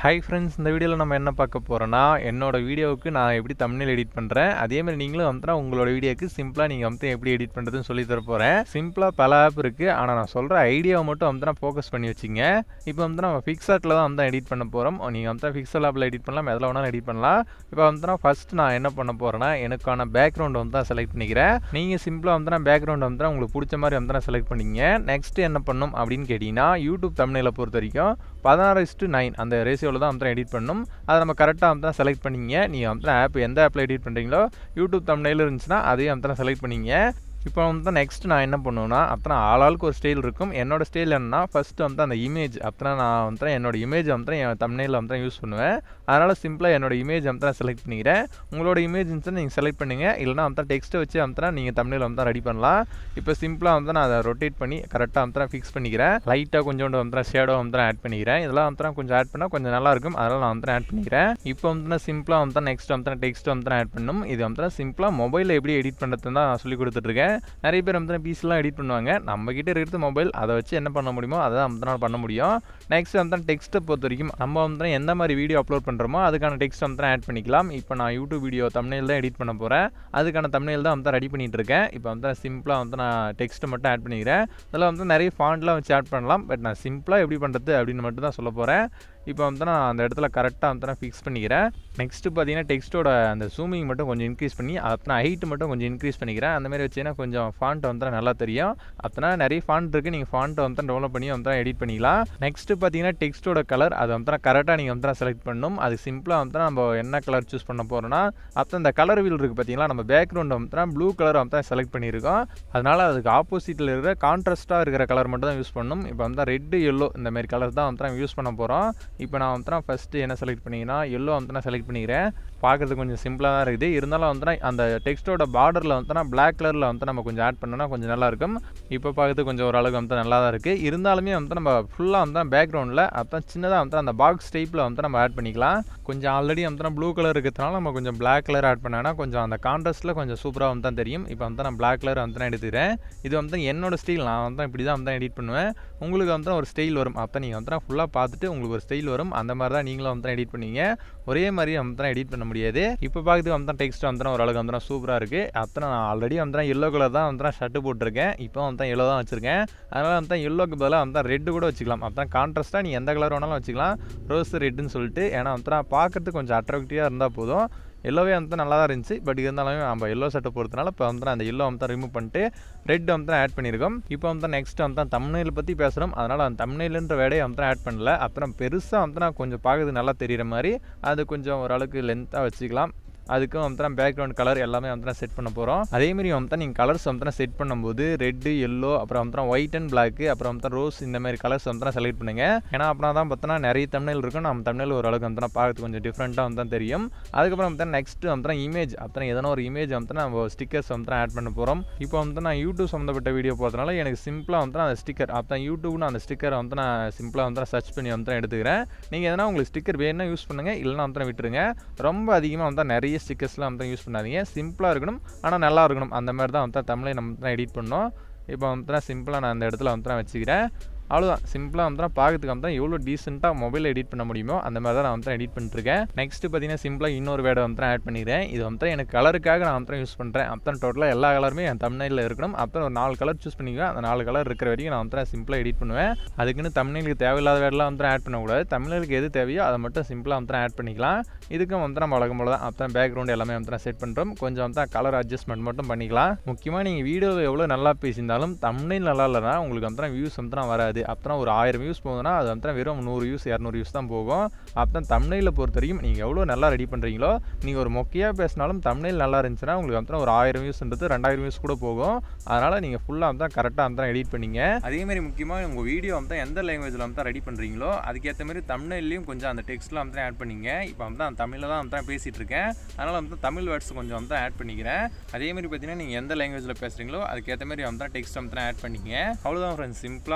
hi friends இந்த வீடியோவில் நம்ம என்ன பார்க்க போகிறோன்னா என்னோட வீடியோவுக்கு நான் எப்படி தமிழில் எடிட் பண்ணுறேன் அதேமாதிரி நீங்களும் வந்து உங்களோட வீடியோக்கு சிம்பிளாக நீங்கள் வந்து எப்படி எடிட் பண்ணுறதுன்னு சொல்லி தர போகிறேன் சிம்பிளாக பல ஆப் இருக்குது ஆனால் நான் சொல்கிற ஐடியாவை மட்டும் வந்து நான் ஃபோக்கஸ் பண்ணி வச்சிங்க இப்போ வந்து நம்ம ஃபிக்ஸாட்டில் தான் வந்து எடிட் பண்ண போகிறோம் நீங்கள் வந்து ஃபிக்ஸல் ஆப்பில் எடிட் பண்ணலாம் எதில் வேணாலும் எடிட் பண்ணலாம் இப்போ வந்து நான் ஃபஸ்ட் நான் என்ன பண்ண போகிறேன்னா எனக்கான பேக்ரவுண்ட் வந்து தான் செலக்ட் பண்ணிக்கிறேன் நீங்கள் சிம்பிளாக வந்து நான் பேக்ரவுண்ட் வந்து உங்களுக்கு பிடிச்ச மாதிரி வந்து நான் செலக்ட் பண்ணிங்க நெக்ஸ்ட் என்ன பண்ணும் அப்படின்னு கேட்டிங்கன்னா யூடியூப் தமிழில் பொறுத்த வரைக்கும் பதினாறு இஸ்ட்டு நைன் அந்த ரேஷியோவில் தான் வந்து எடிட் பண்ணணும் அதை நம்ம கரெக்டாக வந்து தான் செலக்ட் பண்ணிங்க நீங்கள் வந்து ஆப் எந்த ஆப்பில் எடிட் பண்ணுறீங்களோ யூடியூப் தமிழில் இருந்துச்சுன்னா அதையும் வந்து செலக்ட் பண்ணிங்க இப்போ வந்து நெக்ஸ்ட் நான் என்ன பண்ணுவேன்னா அப்புறம் ஆளாளுக்கு ஒரு ஸ்டைல் இருக்கும் என்னோட ஸ்டைல் என்னன்னா ஃபஸ்ட்டு வந்து அந்த இமேஜ் அப்புறம் நான் வந்து என்னோட இமேஜ் வந்து என் தமிழில் வந்து யூஸ் பண்ணுவேன் அதனால் சிம்பிளாக என்னோட இமேஜ் வந்து நான் செலக்ட் பண்ணிக்கிறேன் உங்களோட இமேஜ் இருந்துச்சுன்னா நீங்கள் செலக்ட் பண்ணுங்கள் இல்லைனா வந்து டெக்ஸ்ட்டை வச்சு வந்து நீங்கள் தமிழில் வந்து ரெடி பண்ணலாம் இப்போ சிம்பிளாக வந்து நான் அதை ரொட்டேட் பண்ணி கரெக்டாக வந்து ஃபிக்ஸ் பண்ணிக்கிறேன் லைட்டாக கொஞ்சோண்டு வந்து ஷேடோ வந்து ஆட் பண்ணிக்கிறேன் இதெல்லாம் வந்து கொஞ்சம் ஆட் பண்ணால் கொஞ்சம் நல்லா இருக்கும் அதனால் நான் வந்து ஆட் பண்ணிக்கிறேன் இப்போ வந்து நான் சிம்பிளாக வந்து நெக்ஸ்ட் வந்து டெக்ஸ்ட் வந்து ஆட் பண்ணணும் இது வந்து சிம்பிளாக மொபைலில் எப்படி எடிட் பண்ணுறதுன்னு தான் நான் சொல்லி கொடுத்துட்ருக்கேன் நிறைய பேர் வந்து பீஸ்லாம் எடிட் பண்ணுவாங்க நம்ம கிட்ட இருக்கிறது மொபைல் அதை வச்சு என்ன பண்ண முடியுமோ அதை தான் வந்து பண்ண முடியும் நெக்ஸ்ட் வந்து டெக்ஸ்ட்டை பொறுத்த வரைக்கும் நம்ம வந்து எந்த மாதிரி வீடியோ அப்லோட் பண்ணுறோமோ அதுக்கான டெக்ஸ்ட் வந்து ஆட் பண்ணிக்கலாம் இப்போ நான் யூடியூப் வீடியோ தமிழில் தான் எடிட் பண்ண போகிறேன் அதுக்கான தமிழில் தான் வந்து ரெடி பண்ணிட்டு இருக்கேன் இப்போ வந்து சிம்பிளாக வந்து நான் டெக்ஸ்ட்டை மட்டும் ஆட் பண்ணிக்கிறேன் அதில் வந்து நிறைய ஃபாண்ட்லாம் வச்சு ஆட் பண்ணலாம் பட் நான் சிம்பிளாக எப்படி பண்ணுறது அப்படின்னு மட்டும் தான் சொல்ல போகிறேன் இப்போ வந்து நான் அந்த இடத்துல கரெக்டாக வந்து நான் ஃபிக்ஸ் பண்ணிக்கிறேன் நெக்ஸ்ட்டு பார்த்தீங்கன்னா டெக்ஸ்ட்டோட அந்த ஜூமிங் மட்டும் கொஞ்சம் இன்க்ரீஸ் பண்ணி அப்புறம் ஹைட் மட்டும் கொஞ்சம் இன்க்ரீஸ் பண்ணிக்கிறேன் அந்த மாதிரி வச்சுன்னா கொஞ்சம் ஃபாண்ட் வந்து நல்லா தெரியும் அப்புறம் நிறைய ஃபாண்ட் இருக்குது நீங்கள் ஃபாண்ட்டை வந்து டெவலப் பண்ணி வந்து எடிட் பண்ணிக்கலாம் நெக்ஸ்ட்டு பார்த்தீங்கன்னா டெக்ஸ்ட்டோட கலர் அதை வந்து கரெக்டாக நீங்கள் வந்து செலக்ட் பண்ணணும் அது சிம்பிளாக வந்து நம்ம என்ன கலர் சூஸ் பண்ண போகிறோன்னா அப்புறம் இந்த கலர் வீல் இருக்குது பார்த்தீங்களா நம்ம பேக்ரவுண்ட் வந்து ப்ளூ கலர் வந்து செலக்ட் பண்ணியிருக்கோம் அதனால் அதுக்கு ஆப்போசிட்டில் இருக்கிற கான்ட்ராஸ்ட்டாக இருக்கிற கலர் மட்டும் தான் யூஸ் பண்ணணும் இப்போ வந்து ரெட்டு எல்லோ இந்த மாதிரி கலர் தான் வந்து யூஸ் பண்ண போகிறோம் இப்போ நான் வந்து ஃபஸ்ட்டு என்ன செலக்ட் பண்ணிங்கன்னா எல்லோ வந்து நான் செலக்ட் பண்ணிக்கிறேன் பார்க்குறது கொஞ்சம் சிம்பிளாக தான் இருக்குது இருந்தாலும் வந்து அந்த டெக்ஸ்ட்டோட பார்டரில் வந்து பிளாக் கலரில் வந்து நம்ம கொஞ்சம் ஆட் பண்ணோன்னா கொஞ்சம் நல்லாயிருக்கும் இப்போ பார்க்குறது கொஞ்சம் ஓரளவுக்கு வந்து நல்லா தான் இருக்குது இருந்தாலுமே வந்து நம்ம ஃபுல்லாக வந்து பேக்ரவுண்டில் அப்புறம் சின்னதாக வந்து அந்த பாக்ஸ் டைப்பில் வந்து நம்ம ஆட் பண்ணிக்கலாம் கொஞ்சம் ஆல்ரெடி வந்து ப்ளூ கலர் இருக்கிறதுனால நம்ம கொஞ்சம் பிளாக் கலர் ஆட் பண்ணோன்னா கொஞ்சம் அந்த கான்ட்ராஸ்ட்டில் கொஞ்சம் சூப்பராக வந்து தான் தெரியும் இப்போ வந்து நான் பிளாக் கலர் வந்து நான் எடுத்துக்கிறேன் இது வந்து என்னோட ஸ்டைல் நான் வந்து இப்படி தான் வந்து எடிட் பண்ணுவேன் உங்களுக்கு வந்து ஒரு ஸ்டைல் வரும் அப்போ நீங்கள் வந்து ஃபுல்லாக பார்த்துட்டு உங்களுக்கு ஒரு ஸ்டைல் வரும் அந்த மாதிரி தான் நீங்களும் வந்து எடிட் பண்ணுவீங்க ஒரே மாதிரி வந்து தான் எடிட் பண்ண முடியாது இப்போ பார்க்குறது வந்து டெக்ஸ்ட் வந்து ஓரளவுக்கு வந்து சூப்பராக இருக்குது அப்புறம் நான் ஆல்ரெடி வந்து எல்லோ கலர் தான் வந்து ஷர்ட்டு போட்டிருக்கேன் இப்போ வந்து எல்லோ தான் வச்சுருக்கேன் அதனால் வந்து எல்லோக்கு பதிலாக வந்து ரெட்டு கூட வச்சுக்கலாம் அப்போ கான்ட்ராஸ்ட்டாக நீ எந்த கலர் வேணாலும் வச்சுக்கலாம் ரோஸ் ரெட்டுன்னு சொல்லிட்டு ஏன்னா வந்து பார்க்கறதுக்கு கொஞ்சம் அட்ராக்டிவாக இருந்தால் போதும் எல்லோவே வந்து நல்லா தான் இருந்துச்சு பட் இருந்தாலுமே நம்ம எல்லோ சட்டை பொறுத்தனால இப்போ வந்து அந்த எல்லோ வந்து ரிமூவ் பண்ணிட்டு ரெட் வந்து ஆட் பண்ணியிருக்கோம் இப்போ வந்து நெக்ஸ்ட் வந்து தமிழ்நெல் பற்றி பேசுகிறோம் அதனால் அந்த தமிழ்நெல்ன்ற வேடையை வந்து ஆட் பண்ணல அப்புறம் பெருசாக வந்து நான் கொஞ்சம் பார்க்குறது நல்லா தெரிகிற மாதிரி அது கொஞ்சம் ஓரளவுக்கு லென்த்தாக வச்சுக்கலாம் அதுக்கும் வந்து நான் பேக்ரவுண்ட் கலர் எல்லாமே வந்து நான் செட் பண்ண போகிறோம் அதேமாரி வந்து நீங்கள் கலர்ஸ் வந்து நான் செட் பண்ணும்போது ரெட்டு எல்லோ அப்புறம் வந்து ஒயிட் அண்ட் பிளாக் அப்புறம் வந்து ரோஸ் இந்த மாதிரி கலர்ஸ் வந்து நான் செலக்ட் பண்ணுங்க ஏன்னா அப்படின்னா தான் பார்த்தோன்னா நிறைய தமிழ் இருக்கும் நம்ம தமிழில் ஓரளவுக்கு வந்து நான் பார்க்கறது கொஞ்சம் டிஃப்ரெண்ட்டாக வந்து தான் தெரியும் அதுக்கப்புறம் வந்து நெக்ஸ்ட் வந்து இமேஜ் அப்புறம் எதனா ஒரு இமேஜ் வந்து நம்ம ஸ்டிக்கர்ஸ் வந்து ஆட் பண்ண போகிறோம் இப்போ வந்து நான் யூடியூப் சம்மந்தப்பட்ட வீடியோ போகிறதுனால எனக்கு சிம்பிளாக வந்து அந்த ஸ்டிக்கர் அப்போ யூடியூப்னு அந்த ஸ்டிக்கரை வந்து நான் சிம்பிளாக வந்து நான் சர்ச் பண்ணி வந்து எடுத்துக்கிறேன் நீங்கள் எதனா உங்களுக்கு ஸ்டிக்கர் வேணும்னா யூஸ் பண்ணுங்கள் இல்லைனா வந்து விட்டுருங்க ரொம்ப அதிகமாக வந்து நிறைய ஸ்டிக்கர்ஸ்லாம் வந்து யூஸ் பண்ணாதீங்க சிம்பிளாக இருக்கணும் ஆனால் நல்லா இருக்கணும் அந்த மாதிரி தான் வந்து தமிழை நம்ம தான் எடிட் பண்ணோம் இப்போ வந்து சிம்பிளாக நான் அந்த இடத்துல வந்து நான் வச்சுக்கிறேன் அவ்வளோதான் சிம்பிளாக வந்து நான் பார்க்கறதுக்கு வந்து எவ்வளோ டீசெண்டாக மொபைல் எடிட் பண்ண முடியுமோ அந்த மாதிரி தான் நான் வந்து எடிட் பண்ணிட்டுருக்கேன் நெக்ஸ்ட் பார்த்தீங்கன்னா சிம்பிளாக இன்னொரு வேடை வந்து ஆட் பண்ணிக்கிறேன் இது வந்து எனக்கு கலருக்காக நான் வந்து யூஸ் பண்ணுறேன் அப்புறம் டோட்டலாக எல்லா கலருமே என் தமிழில் இருக்கணும் அப்புறம் ஒரு நாலு கலர் சூஸ் பண்ணிக்குவேன் அந்த நாலு கலர் இருக்கிற வரைக்கும் நான் வந்து சிம்பிளாக எடிட் பண்ணுவேன் அதுக்குன்னு தமிழுக்கு தேவையில்லாத வேடெல்லாம் வந்து ஆட் பண்ணக்கூடாது தமிழுக்கு எது தேவையோ அதை மட்டும் சிம்பிளாக வந்து ஆட் பண்ணிக்கலாம் இதுக்கும் வந்து நம்ம வழக்கம் போல தான் அப்புறம் பேக்ரவுண்ட் எல்லாமே வந்து நான் செட் பண்ணுறோம் கொஞ்சம் வந்து கலர் அட்ஜஸ்ட்மெண்ட் மட்டும் பண்ணிக்கலாம் முக்கியமாக நீங்கள் வீடியோவில் எவ்வளோ நல்லா பேசியிருந்தாலும் தமிழ் நல்லா இல்லைனா உங்களுக்கு வந்து வியூஸ் வந்து வராது அப்புறம் ஒரு ஆயிரம் வியூஸ் போகுதுன்னா அது வந்து வெறும் நூறு வியூஸ் இரநூறு வியூஸ் தான் போகும் அப்புறம் தமிழில் பொறுத்த வரைக்கும் நீங்கள் எவ்வளோ நல்லா ரெடி பண்ணுறீங்களோ நீங்கள் ஒரு மொக்கையாக பேசினாலும் தமிழ் நல்லா இருந்துச்சுன்னா உங்களுக்கு வந்து ஒரு ஆயிரம் வியூஸ்ன்றது ரெண்டாயிரம் வியூஸ் கூட போகும் அதனால் நீங்கள் ஃபுல்லாக வந்து கரெக்டாக வந்து எடிட் பண்ணிங்க அதேமாதிரி முக்கியமாக உங்கள் வீடியோ வந்து எந்த லாங்குவேஜில் வந்து ரெடி பண்ணுறீங்களோ அதுக்கேற்ற மாதிரி தமிழ்லையும் கொஞ்சம் அந்த டெக்ஸ்ட்லாம் வந்து ஆட் பண்ணிங்க இப்போ வந்து நான் தமிழில் தான் வந்து பேசிகிட்டு இருக்கேன் அதனால் வந்து தமிழ் வேர்ட்ஸ் கொஞ்சம் வந்து ஆட் பண்ணிக்கிறேன் அதேமாதிரி பார்த்தீங்கன்னா நீங்கள் எந்த லாங்குவேஜில் பேசுகிறீங்களோ அதுக்கேற்ற மாதிரி வந்து டெக்ஸ்ட் வந்து ஆட் பண்ணிங்க அவ்வளோதான் ஃப்ரெண்ட்ஸ் சிம்பிளாக வந்து என்னோட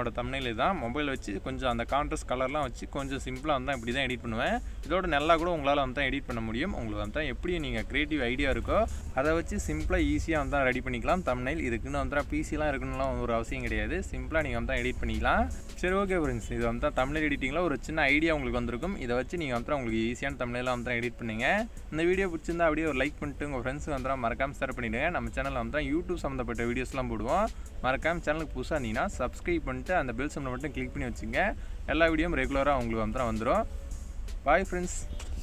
என்னோட தம்னையில் தான் மொபைல் வச்சு கொஞ்சம் அந்த கான்ட்ரஸ்ட் கலர்லாம் வச்சு கொஞ்சம் சிம்பிளாக வந்து இப்படி தான் எடிட் பண்ணுவேன் இதோட நல்லா கூட உங்களால் வந்து தான் எடிட் பண்ண முடியும் உங்களுக்கு வந்து தான் எப்படி நீங்கள் க்ரியேட்டிவ் ஐடியா இருக்கோ அதை வச்சு சிம்பிளாக ஈஸியாக வந்து ரெடி பண்ணிக்கலாம் தம்னைல் இதுக்குன்னு வந்து பிசிலாம் இருக்கணும்லாம் ஒரு அவசியம் கிடையாது சிம்பிளாக நீங்கள் வந்து எடிட் பண்ணிக்கலாம் சரி ஓகே ஃப்ரெண்ட்ஸ் இது வந்து தமிழ் எடிட்டிங்கில் ஒரு சின்ன ஐடியா உங்களுக்கு வந்திருக்கும் இதை வச்சு நீங்கள் வந்து உங்களுக்கு ஈஸியான தமிழெல்லாம் வந்து எடிட் பண்ணுங்க இந்த வீடியோ பிடிச்சிருந்தா அப்படியே ஒரு லைக் பண்ணிட்டு உங்கள் ஃப்ரெண்ட்ஸுக்கு வந்து மறக்காமல் ஷேர் பண்ணிவிடுங்க நம்ம சேனலில் வந்து யூடியூப் சம்மந்தப்பட்ட வீடியோஸ்லாம் போடுவோம் மறக்காமல் சேனலுக்கு புதுசாக இருந்தீங்கன்னா சப்ஸ்கிரைப் பண்ணிட்டு அந்த பெல் சம்பளம் மட்டும் கிளிக் பண்ணி வச்சுங்க எல்லா வீடியோவும் ரெகுலராக உங்களுக்கு வந்து வந்துடும் பாய் ஃப்ரெண்ட்ஸ்